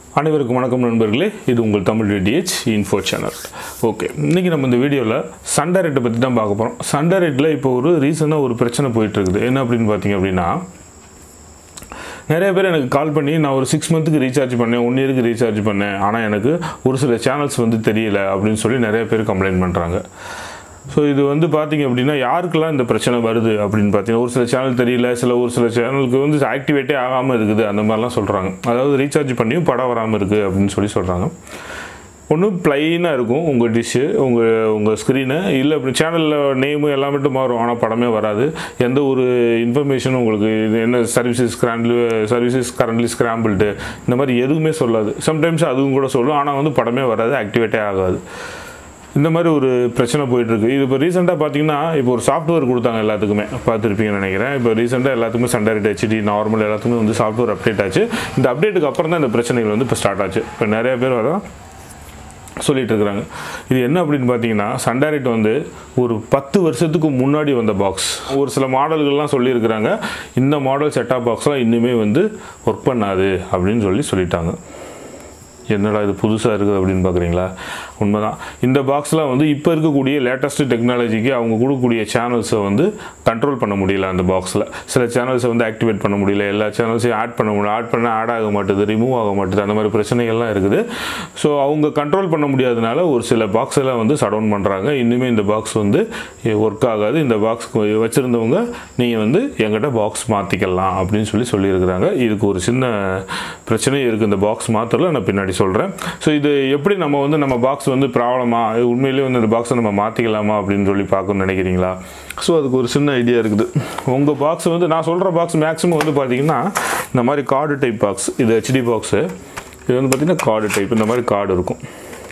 அனைவருக்கும் வணக்கம் நண்பர்களே இது உங்கள் Tamil DTH info channel okay இன்றைக்கி நம்ம இந்த வீடியோவில் சண்டை ரேட்டை பற்றி தான் பார்க்க போகிறோம் சண்டை ரேட்டில் இப்போ ஒரு ரீசனாக ஒரு பிரச்சனை போயிட்டு இருக்குது என்ன அப்படின்னு பார்த்தீங்க அப்படின்னா நிறைய பேர் எனக்கு கால் பண்ணி நான் ஒரு சிக்ஸ் மந்த்துக்கு ரீசார்ஜ் பண்ணேன் ஒன் இயருக்கு ரீசார்ஜ் பண்ணேன் ஆனால் எனக்கு ஒரு சில சேனல்ஸ் வந்து தெரியல அப்படின்னு சொல்லி நிறைய பேர் கம்ப்ளைண்ட் பண்ணுறாங்க ஸோ இது வந்து பார்த்தீங்க அப்படின்னா யாருக்கெல்லாம் இந்த பிரச்சனை வருது அப்படின்னு பார்த்தீங்கன்னா ஒரு சில சேனல் தெரியல சில ஒரு சில சேனலுக்கு வந்து ஆக்டிவேட்டே ஆகாமல் இருக்குது அந்த மாதிரிலாம் சொல்கிறாங்க அதாவது ரீசார்ஜ் பண்ணியும் படம் வராமல் இருக்குது அப்படின்னு சொல்லி சொல்கிறாங்க ஒன்று ப்ளைனாக இருக்கும் உங்கள் டிஷ்ஷு உங்கள் உங்கள் ஸ்க்ரீனு இல்லை அப்படி சேனலில் நேமு எல்லாம் மட்டும் மாறும் ஆனால் படமே வராது எந்த ஒரு இன்ஃபர்மேஷனும் உங்களுக்கு இது என்ன சர்வீசஸ் ஸ்க்ராண்டில் சர்வீசஸ் கரண்ட்லி ஸ்க்ராம்பிள்டு இந்த மாதிரி எதுவுமே சொல்லாது சம்டைம்ஸ் அதுவும் கூட சொல்லும் ஆனால் வந்து படமே வராது ஆக்டிவேட்டே ஆகாது இந்த மாதிரி ஒரு பிரச்சனை போயிட்டுருக்கு இது இப்போ ரீசெண்டாக பார்த்தீங்கன்னா இப்போ ஒரு சாஃப்ட்வேர் கொடுத்தாங்க எல்லாத்துக்குமே பார்த்துருப்பீங்கன்னு நினைக்கிறேன் இப்போ ரீசெண்டாக எல்லாத்துக்குமே சண்டை ஹெச்டி நார்மல் எல்லாத்துக்குமே வந்து சாஃப்ட்வேர் அப்டேட் ஆச்சு இந்த அப்டேட்டுக்கு அப்புறம் தான் இந்த பிரச்சனைகள் வந்து இப்போ ஸ்டார்ட் ஆச்சு இப்போ நிறைய பேர் வர சொல்லிட்டு இருக்கிறாங்க இது என்ன அப்படின்னு பார்த்தீங்கன்னா சண்டாரிட் வந்து ஒரு பத்து வருஷத்துக்கு முன்னாடி வந்த பாக்ஸ் ஒரு சில மாடல்கள்லாம் சொல்லியிருக்கிறாங்க இந்த மாடல் செட்டாப் பாக்ஸ்லாம் இன்னுமே வந்து ஒர்க் பண்ணாது அப்படின்னு சொல்லி சொல்லிட்டாங்க என்னடா இது புதுசாக இருக்குது அப்படின்னு பார்க்குறீங்களா உண்மைதான் இந்த பாக்ஸ்லாம் வந்து இப்போ இருக்கக்கூடிய லேட்டஸ்ட் டெக்னாலஜிக்கு அவங்க கொடுக்கக்கூடிய சேனல்ஸை வந்து கண்ட்ரோல் பண்ண முடியல அந்த பாக்ஸில் சில சேனல்ஸை வந்து ஆக்டிவேட் பண்ண முடியல எல்லா சேனல்ஸையும் ஆட் பண்ண முடியல ஆட் பண்ண ஆட் ஆக மாட்டுது ரிமூவ் ஆக மாட்டுது அந்த மாதிரி பிரச்சனைகள்லாம் இருக்குது ஸோ அவங்க கண்ட்ரோல் பண்ண முடியாதனால ஒரு சில பாக்ஸ் எல்லாம் வந்து சடவுன் பண்ணுறாங்க இன்னுமே இந்த பாக்ஸ் வந்து ஒர்க் ஆகாது இந்த பாக்ஸ் வச்சுருந்தவங்க நீங்கள் வந்து எங்கிட்ட பாக்ஸ் மாற்றிக்கலாம் அப்படின்னு சொல்லி சொல்லியிருக்கிறாங்க இதுக்கு ஒரு சின்ன பிரச்சனை இருக்குது இந்த பாக்ஸ் மாத்திரல நான் பின்னாடி சொல்கிறேன் ஸோ இது எப்படி நம்ம வந்து நம்ம பாக்ஸ் வந்து ப்ராப்ளமா உண்மையிலேயே வந்து இந்த பாக்ஸை நம்ம மாற்றிக்கலாமா அப்படின்னு சொல்லி பார்க்கணும்னு நினைக்கிறீங்களா ஸோ அதுக்கு ஒரு சின்ன ஐடியா இருக்குது உங்கள் பாக்ஸ் வந்து நான் சொல்கிற பாக்ஸ் மேக்ஸிமம் வந்து பார்த்தீங்கன்னா இந்த மாதிரி கார்டு டைப் பாக்ஸ் இது ஹெச்டி பாக்ஸு இது வந்து பார்த்திங்கன்னா கார்டு டைப் இந்த மாதிரி கார்டு இருக்கும்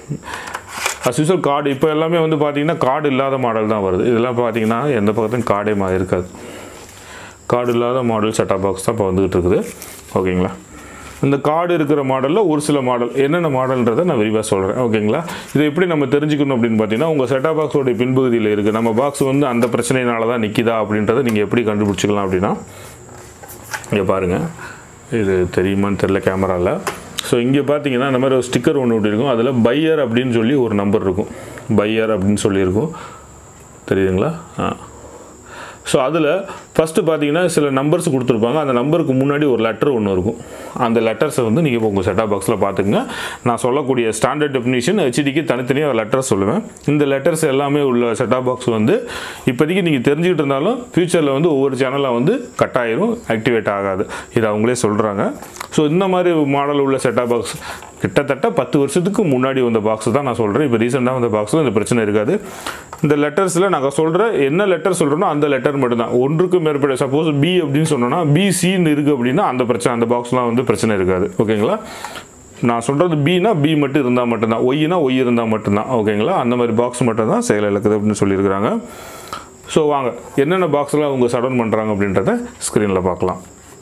அஸ் யூஸ்வல் கார்டு இப்போ எல்லாமே வந்து பார்த்தீங்கன்னா கார்டு இல்லாத மாடல் தான் வருது இதெல்லாம் பார்த்தீங்கன்னா எந்த பக்கத்துலையும் கார்டே மா இருக்காது கார்டு இல்லாத மாடல் செட்டாப் பாக்ஸ் தான் இப்போ வந்துகிட்டு இருக்குது ஓகேங்களா இந்த கார்டு இருக்கிற மாடலில் ஒரு சில மாடல் என்னென்ன மாடல்ன்றதை நான் விரிவாக சொல்கிறேன் ஓகேங்களா இதை எப்படி நம்ம தெரிஞ்சுக்கணும் அப்படின்னு பார்த்தீங்கன்னா உங்கள் செட்டாப் பாக்ஸோடைய பின்பகுதியில் இருக்குது நம்ம பாக்ஸ் வந்து அந்த பிரச்சனையினால தான் நிற்கிதா அப்படின்றத நீங்கள் எப்படி கண்டுபிடிச்சிக்கலாம் அப்படின்னா இங்கே பாருங்கள் இது தெரியுமான்னு தெரில கேமராவில் ஸோ இங்கே பார்த்தீங்கன்னா இந்த மாதிரி ஒரு ஸ்டிக்கர் ஒன்று ஒட்டி இருக்கும் அதில் பையர் அப்படின்னு சொல்லி ஒரு நம்பர் இருக்கும் பையர் அப்படின்னு சொல்லியிருக்கும் தெரியுதுங்களா ஆ ஸோ அதில் ஃபஸ்ட்டு பார்த்தீங்கன்னா சில நம்பர்ஸ் கொடுத்துருப்பாங்க அந்த நம்பருக்கு முன்னாடி ஒரு லெட்டர் ஒன்று இருக்கும் அந்த லெட்டர்ஸை வந்து நீங்கள் இப்போ உங்கள் செட்டாப் பாக்ஸில் பார்த்துக்குங்க நான் சொல்லக்கூடிய ஸ்டாண்டர்ட் டெஃபினிஷன் ஹெச்டிக்கு தனித்தனியாக ஒரு லெட்டர் சொல்லுவேன் இந்த லெட்டர்ஸ் எல்லாமே உள்ள செட்டாப் பாக்ஸ் வந்து இப்போதைக்கு நீங்கள் தெரிஞ்சுக்கிட்டு இருந்தாலும் ஃப்யூச்சரில் வந்து ஒவ்வொரு சேனலாக வந்து கட் ஆயிரும் ஆக்டிவேட் ஆகாது இது அவங்களே சொல்கிறாங்க ஸோ இந்த மாதிரி மாடல் உள்ள செட்டாப் பாக்ஸ் கிட்டத்தட்ட பத்து வருஷத்துக்கு முன்னாடி வந்த பாக்ஸ் தான் நான் சொல்கிறேன் இப்போ ரீசெண்டாக வந்த பாக்ஸில் இந்த பிரச்சனை இருக்காது இந்த லெட்டர்ஸில் நாங்கள் சொல்கிற என்ன லெட்டர் சொல்கிறோனோ அந்த லெட்டர் மட்டும்தான் ஒன்றுக்கு மேற்பட்ட சப்போஸ் பி அப்படின்னு சொன்னோன்னா பிசின்னு இருக்குது அப்படின்னா அந்த பிரச்சனை அந்த பாக்ஸ்லாம் வந்து பிரச்சனை இருக்காது ஓகேங்களா நான் சொல்கிறது பினா பி மட்டும் இருந்தால் மட்டும்தான் ஒய்னா ஒய் இருந்தால் மட்டும்தான் ஓகேங்களா அந்த மாதிரி பாக்ஸ் மட்டும் தான் செயல் இழக்குது அப்படின்னு சொல்லியிருக்கிறாங்க ஸோ வாங்க என்னென்ன பாக்ஸ்லாம் அவங்க சடவுன் பண்ணுறாங்க அப்படின்றத ஸ்க்ரீனில் பார்க்கலாம்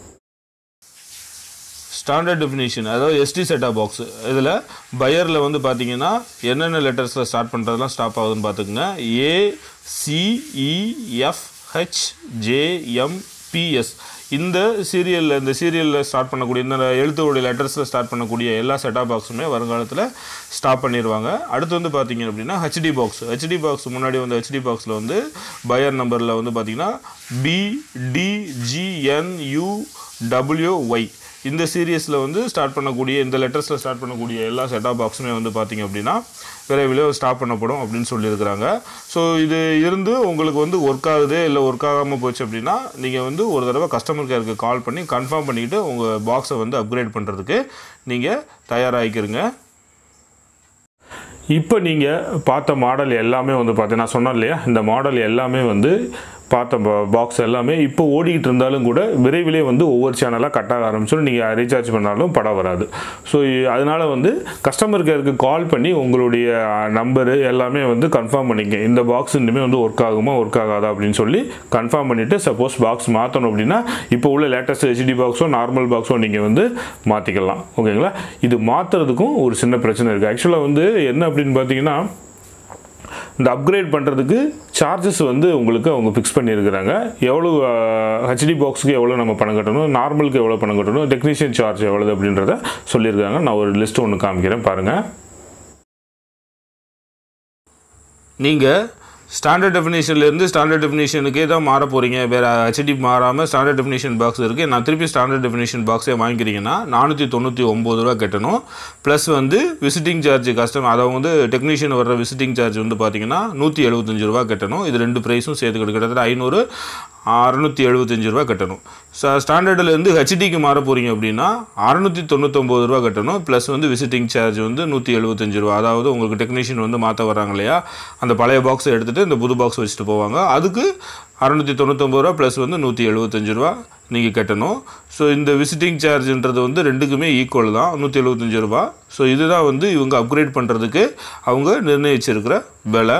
ஸ்டாண்டர்ட் டெஃபினேஷன் அதாவது எஸ்டி செட்டாப் பாக்ஸ் இதில் பையரில் வந்து பார்த்தீங்கன்னா என்னென்ன லெட்டர்ஸில் ஸ்டார்ட் பண்ணுறதுலாம் ஸ்டாப் ஆகுதுன்னு பார்த்துக்குங்க ஏ சிஇஎஃப் ஹெச் ஜேஎம்பிஎஸ் இந்த சீரியலில் இந்த சீரியலில் ஸ்டார்ட் பண்ணக்கூடிய இந்த எழுத்துடைய லெட்டர்ஸில் ஸ்டார்ட் பண்ணக்கூடிய எல்லா செட்டாப் பாக்ஸுமே வருங்காலத்தில் ஸ்டாப் பண்ணிடுவாங்க அடுத்து வந்து பார்த்தீங்க அப்படின்னா ஹெச்டி பாக்ஸ் ஹெச்டி பாக்ஸ் முன்னாடி வந்து ஹெச்டி பாக்ஸில் வந்து பையர் நம்பரில் வந்து பார்த்தீங்கன்னா பிடிஜிஎன்யூ டபிள்யூ ஒய் இந்த சீரியஸில் வந்து ஸ்டார்ட் பண்ணக்கூடிய இந்த லெட்டர்ஸில் ஸ்டார்ட் பண்ணக்கூடிய எல்லா செட்டாப் பாக்ஸுமே வந்து பார்த்திங்க அப்படின்னா விரைவில் ஸ்டாப் பண்ணப்படும் அப்படின்னு சொல்லியிருக்கிறாங்க ஸோ இது இருந்து உங்களுக்கு வந்து ஒர்க் ஆகுது இல்லை ஒர்க் ஆகாமல் போச்சு அப்படின்னா நீங்கள் வந்து ஒரு தடவை கஸ்டமர் கேருக்கு கால் பண்ணி கன்ஃபார்ம் பண்ணிவிட்டு உங்கள் பாக்ஸை வந்து அப்கிரேட் பண்ணுறதுக்கு நீங்கள் தயாராகிக்கிறங்க இப்போ நீங்கள் பார்த்த மாடல் எல்லாமே வந்து பார்த்தீங்கன்னா சொன்னேன் இல்லையா இந்த மாடல் எல்லாமே வந்து பார்த்த பாக்ஸ் எல்லாமே இப்போ ஓடிக்கிட்டு இருந்தாலும் கூட விரைவிலே வந்து ஒவ்வொரு சேனலாக கட் ஆக ஆரம்பிச்சிடும் நீங்கள் ரீசார்ஜ் பண்ணாலும் படம் வராது ஸோ அதனால் வந்து கஸ்டமர் கேருக்கு கால் பண்ணி உங்களுடைய நம்பரு எல்லாமே வந்து கன்ஃபார்ம் பண்ணிக்க இந்த பாக்ஸ் இனிமேல் வந்து ஒர்க் ஆகுமா ஒர்க் ஆகாதா அப்படின்னு சொல்லி கன்ஃபார்ம் பண்ணிவிட்டு சப்போஸ் பாக்ஸ் மாற்றணும் அப்படின்னா இப்போ உள்ள லேட்டஸ்ட் ஹெச்டி பாக்ஸோ நார்மல் பாக்ஸோ நீங்கள் வந்து மாற்றிக்கலாம் ஓகேங்களா இது மாற்றுறதுக்கும் ஒரு சின்ன பிரச்சனை இருக்குது ஆக்சுவலாக வந்து என்ன அப்படின்னு பார்த்தீங்கன்னா இந்த அப்கிரேட் பண்ணுறதுக்கு சார்ஜஸ் வந்து உங்களுக்கு அவங்க ஃபிக்ஸ் பண்ணியிருக்கிறாங்க எவ்வளோ ஹெச்டி பாக்ஸுக்கு எவ்வளோ நம்ம பணம் கட்டணும் நார்மலுக்கு எவ்வளோ பணம் கட்டணும் டெக்னீஷியன் சார்ஜ் எவ்வளவு அப்படின்றத சொல்லியிருக்காங்க நான் ஒரு லிஸ்ட் ஒன்று காமிக்கிறேன் பாருங்கள் நீங்கள் ஸ்டாண்டர்ட் டெஃபினேஷன்லேருந்து ஸ்டாண்டர்ட் டெஃபினேஷனுக்கே தான் மாற போகிறீங்க வேறு ஹெச்டி மாறாமல் ஸ்டாண்டர்ட் டெஃபினேஷன் பாக்ஸ் இருக்குது நான் திருப்பி ஸ்டாண்டர்ட் டெஃபினேஷன் பாக்ஸே வாங்கிக்கிறீங்கன்னா நானூற்றி தொண்ணூற்றி ஒம்பது ரூபா கட்டணும் ப்ளஸ் வந்து விசிட்டிங் சார்ஜ் கஸ்டம் அதை வந்து டெக்னீஷியன் வர்ற விசிட்டிங் சார்ஜ் வந்து பார்த்தீங்கன்னா நூற்றி எழுபத்தஞ்சு ரூபா கட்டணும் இது ரெண்டு ப்ரைஸும் சேர்த்து கிட்டத்தட்ட ஐநூறு அறநூற்றி எழுபத்தஞ்சு ரூபா கட்டணும் ஸோ ஸ்டாண்டர்டிலேருந்து ஹெச்டிக்கு மாற போகிறீங்க அப்படின்னா அறநூற்றி தொண்ணூத்தொம்பது ரூபா கட்டணும் ப்ளஸ் வந்து விசிட்டிங் சார்ஜ் வந்து நூற்றி எழுபத்தஞ்சு ரூபா அதாவது உங்களுக்கு டெக்னீஷியன் வந்து மாற்ற வராங்க இல்லையா அந்த பழைய பாக்ஸை எடுத்துகிட்டு இந்த புது பாக்ஸ் வச்சுட்டு போவாங்க அதுக்கு அறநூற்றி தொண்ணூத்தொம்பது ரூபா ப்ளஸ் வந்து நூற்றி எழுபத்தஞ்சு ரூபா நீங்கள் கட்டணும் ஸோ இந்த விசிட்டிங் சார்ஜ்ன்றது வந்து ரெண்டுக்குமே ஈக்குவல் தான் நூற்றி எழுபத்தஞ்சு ரூபா ஸோ இதுதான் வந்து இவங்க அப்கிரேட் பண்ணுறதுக்கு அவங்க நிர்ணயிச்சிருக்கிற விலை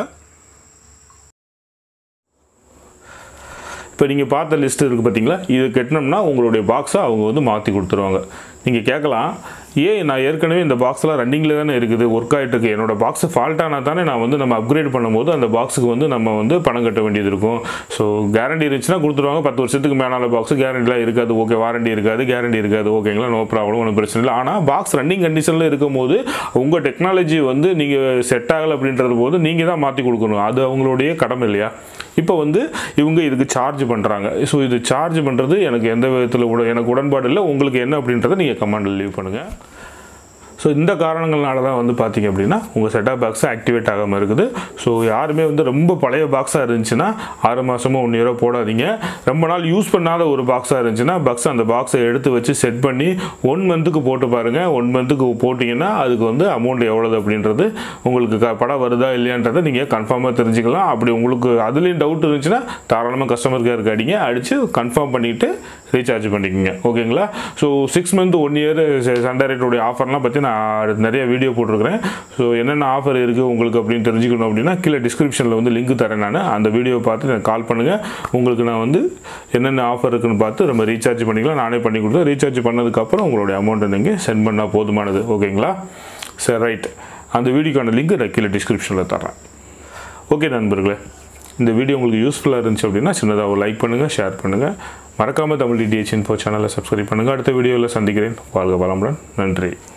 இப்போ நீங்கள் பார்த்த லிஸ்ட் இருக்குது பார்த்தீங்களா இது கட்டினோம்னா உங்களுடைய பாக்ஸை அவங்க வந்து மாற்றி கொடுத்துருவாங்க நீங்கள் கேட்கலாம் ஏன் நான் ஏற்கனவே இந்த பாக்ஸ்லாம் ரன்னிங்கில் தானே இருக்குது ஒர்க் ஆகிட்டு இருக்கு என்னோட பாக்ஸ் ஃபால்ட்டானா தானே நான் வந்து நம்ம அப்கிரேட் பண்ணும்போது அந்த பாக்ஸுக்கு வந்து நம்ம வந்து பணம் கட்ட வேண்டியது இருக்கும் ஸோ கேரண்டி இருந்துச்சுன்னா கொடுத்துருவாங்க பத்து வருஷத்துக்கு மேலான பாக்ஸ் கேரண்டிலாம் இருக்காது ஓகே வாரண்டி இருக்காது கேரண்டி இருக்காது ஓகேங்களா நோ ப்ராப்ளம் ஒன்றும் பிரச்சனை இல்லை ஆனால் பாக்ஸ் ரன்னிங் கண்டிஷனில் இருக்கும்போது உங்கள் டெக்னாலஜி வந்து நீங்கள் செட் ஆகலை அப்படின்றது போது நீங்கள் தான் மாற்றி கொடுக்கணும் அது அவங்களுடைய கடமை இல்லையா இப்போ வந்து இவங்க இதுக்கு சார்ஜ் பண்ணுறாங்க ஸோ இது சார்ஜ் பண்ணுறது எனக்கு எந்த விதத்தில் உட எனக்கு உடன்பாடு இல்லை உங்களுக்கு என்ன அப்படின்றத நீங்கள் கமெண்டில் லீவ் பண்ணுங்கள் ஸோ இந்த காரணங்கள்னால தான் வந்து பார்த்தீங்க அப்படின்னா உங்கள் செட்டாப் பாக்ஸ் ஆக்டிவேட் ஆகாமல் இருக்குது ஸோ யாருமே வந்து ரொம்ப பழைய பாக்ஸாக இருந்துச்சுன்னா ஆறு மாதமோ ஒன் இயரோ போடாதீங்க ரொம்ப நாள் யூஸ் பண்ணாத ஒரு பாக்ஸாக இருந்துச்சுன்னா பாக்ஸ் அந்த பாக்ஸை எடுத்து வச்சு செட் பண்ணி ஒன் மந்த்துக்கு போட்டு பாருங்கள் ஒன் மந்த்துக்கு போட்டிங்கன்னா அதுக்கு வந்து அமௌண்ட் எவ்வளவு அப்படின்றது உங்களுக்கு க படம் வருதா இல்லையான்றதை நீங்கள் கன்ஃபார்மாக தெரிஞ்சுக்கலாம் அப்படி உங்களுக்கு அதுலேயும் டவுட் இருந்துச்சுன்னா தாராளமாக கஸ்டமர் கேருக்கு அடிங்க அடித்து கன்ஃபார்ம் பண்ணிவிட்டு ரீசார்ஜ் பண்ணிக்கோங்க ஓகேங்களா so six month one year சண்டரேட்டோடைய ஆஃபர்லாம் பற்றி நான் நிறைய வீடியோ போட்டிருக்கிறேன் ஸோ என்னென்ன ஆஃபர் இருக்குது உங்களுக்கு அப்படின்னு தெரிஞ்சுக்கணும் அப்படின்னா கீழே டிஸ்கிரிப்ஷனில் வந்து லிங்க் தரேன் நான் அந்த வீடியோ பார்த்து எனக்கு கால் பண்ணுங்கள் உங்களுக்கு நான் வந்து என்னென்ன ஆஃபர் இருக்குன்னு பார்த்து நம்ம ரீசார்ஜ் பண்ணிக்கலாம் நானே பண்ணி கொடுத்தேன் ரீசார்ஜ் பண்ணதுக்கப்புறம் உங்களுடைய அமௌண்ட்டை நீங்கள் சென்ட் பண்ணால் போதுமானது ஓகேங்களா சரி ரைட் அந்த வீடியோக்கான லிங்க் நான் கீழே டிஸ்கிரிப்ஷனில் தரேன் ஓகே நண்பர்களே இந்த வீடியோ உங்களுக்கு யூஸ்ஃபுல்லாக இருந்துச்சு அப்படின்னா சின்னதாக ஒரு லைக் பண்ணுங்கள் ஷேர் பண்ணுங்கள் மறக்காமல் தமிழ் டிடிஹெச் இன்ஃபோ சேனலை சப்ஸ்கிரைப் பண்ணுங்கள் அடுத்த வீடியோவில் சந்திக்கிறேன் வாழ்க வளமுடன் நன்றி